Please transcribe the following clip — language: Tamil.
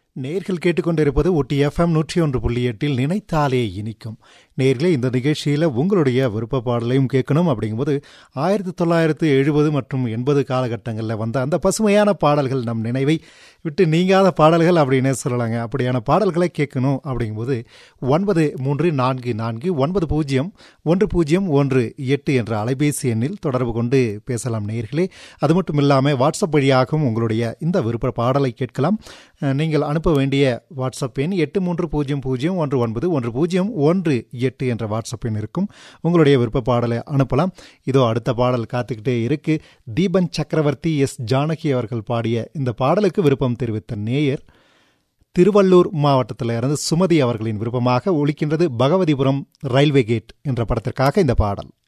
நேர்கள் கேட்டுக்கொண்டிருப்பது ஒட்டி எஃப்எம் நூற்றி ஒன்று புள்ளி எட்டில் நினைத்தாலே இனிக்கும் நேர்களே இந்த நிகழ்ச்சியில் உங்களுடைய விருப்ப பாடலையும் கேட்கணும் அப்படிங்கும்போது ஆயிரத்தி தொள்ளாயிரத்து எழுபது மற்றும் எண்பது காலகட்டங்களில் வந்த அந்த பசுமையான பாடல்கள் நம் நினைவை விட்டு நீங்காத பாடல்கள் அப்படின்னே சொல்லலாங்க அப்படியான பாடல்களை கேட்கணும் அப்படிங்கும்போது ஒன்பது மூன்று நான்கு நான்கு ஒன்பது பூஜ்ஜியம் ஒன்று பூஜ்ஜியம் ஒன்று எட்டு என்ற அலைபேசி எண்ணில் தொடர்பு கொண்டு பேசலாம் நேர்களே அது மட்டும் இல்லாமல் வாட்ஸ்அப் வழியாகவும் உங்களுடைய இந்த விருப்ப பாடலை கேட்கலாம் அஹ், நீங்கள் அனுப்ப வேண்டிய வாட்ஸ்அப் எண் எட்டு மூன்று பூஜ்ஜியம் பூஜ்ஜியம் ஒன்று ஒன்பது ஒன்று பூஜ்ஜியம் ஒன்று எட்டு என்ற வாட்ஸ்அப் எண் இருக்கும் உங்களுடைய விருப்ப பாடலை அனுப்பலாம் இதோ அடுத்த பாடல் காத்துக்கிட்டே இருக்கு தீபன் சக்கரவர்த்தி எஸ் ஜானகி அவர்கள் பாடிய இந்த பாடலுக்கு விருப்பம் தெரிவித்த நேயர் திருவள்ளூர் மாவட்டத்தில் இருந்து சுமதி அவர்களின் விருப்பமாக ஒலிக்கின்றது பகவதிபுரம் ரயில்வே கேட் என்ற படத்திற்காக இந்த பாடல்